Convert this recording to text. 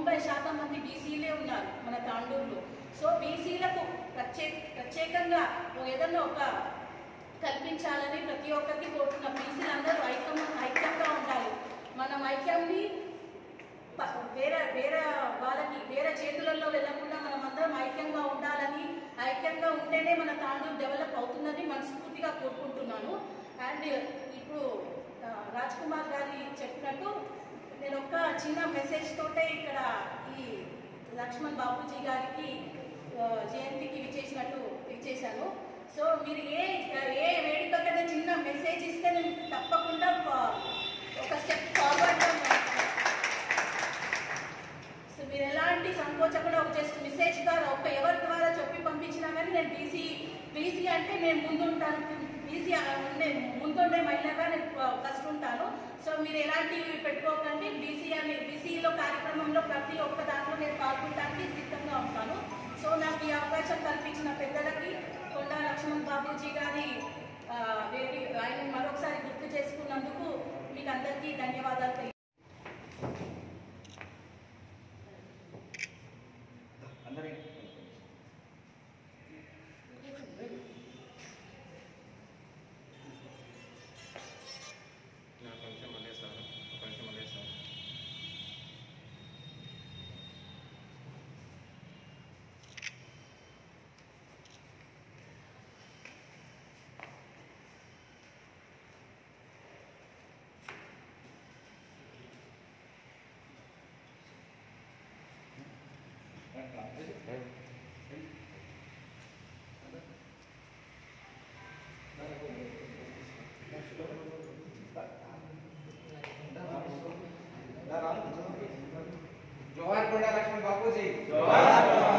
తొంభై శాతం మంది బీసీలే ఉన్నారు మన తాండూరులో సో బీసీలకు ప్రత్యే ప్రత్యేకంగా ఏదన్నా ఒక కల్పించాలని ప్రతి ఒక్కరికి కోరుతున్న బీసీలు అందరూ ఐక్యం ఐక్యంగా ఉండాలి మనం ఐక్యంని ప- వేరే వేరే వాళ్ళకి వేరే చేతులలో వెళ్ళకుండా మనం అందరం ఐక్యంగా ఉండాలని ఐక్యంగా ఉంటేనే మన తాండూరు డెవలప్ అవుతుందని మనస్ఫూర్తిగా కోరుకుంటున్నాను అండ్ ఇప్పుడు ఆ, రాజ్ కుమార్ గారి చెప్పినట్టు నేను ఒక చిన్న మెసేజ్ తోటే ఇక్కడ ఈ లక్ష్మణ్ బాబూజీ గారికి ఆ, జయంతికి విచ్చేసినట్టు విచ్చేశాను సో మీరు ఏ ఏ వేడుకకైనా చిన్న మెసేజ్ ఇస్తే నేను తప్పకుండా ఫ- ఒక స్టెప్ ఫార్వర్డ్ సో మీరు ఎలాంటి సంకోచకుండా ఒక జస్ట్ మెసేజ్ ద్వారా ఒక ఎవరి ద్వారా చెప్పి పంపించినా కానీ నేను బీసీ బీసీ అంటే నేను ముందుంటాను బీసీ నేను ముందుండే మహిళగా నేను ఫస్ట్ ఉంటాను సో మీరు ఎలాంటివి పెట్టుకోకండి బీసీ అనే బీసీలో కార్యక్రమంలో ప్రతి ఒక్క దాంట్లో నేను పాల్గొనడానికి సిద్ధంగా ఉంటాను సో నాకు ఈ అవకాశం కల్పించిన పెద్దలకి కొండా లక్ష్మణ్ బాబూజీ గారి ఆ, వేడి ఆయన మరొకసారి గుర్తు చేసుకున్నందుకు మీకు అందరికీ ధన్యవాదాలు తెలియ అందరి నా కొంచెం మళ్ళేస్తాను కొంచెం మళ్ళేస్తాను జోహార్ కొండ లక్ష్మణ్ బాపూజీ జోహార్